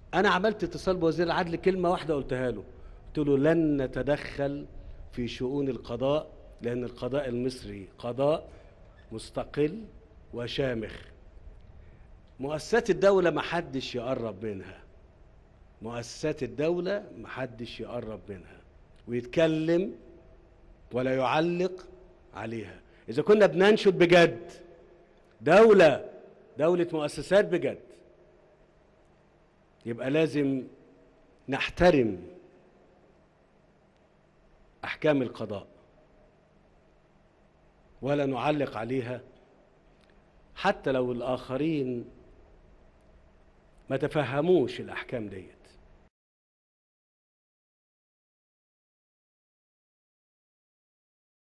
انا عملت اتصال بوزير العدل كلمه واحده قلتها له قلت له لن نتدخل في شؤون القضاء لان القضاء المصري قضاء مستقل وشامخ مؤسسات الدولة محدش يقرب منها مؤسسات الدولة محدش يقرب منها ويتكلم ولا يعلق عليها إذا كنا بننشد بجد دولة دولة مؤسسات بجد يبقى لازم نحترم أحكام القضاء ولا نعلق عليها حتى لو الآخرين ما تفهموش الأحكام ديت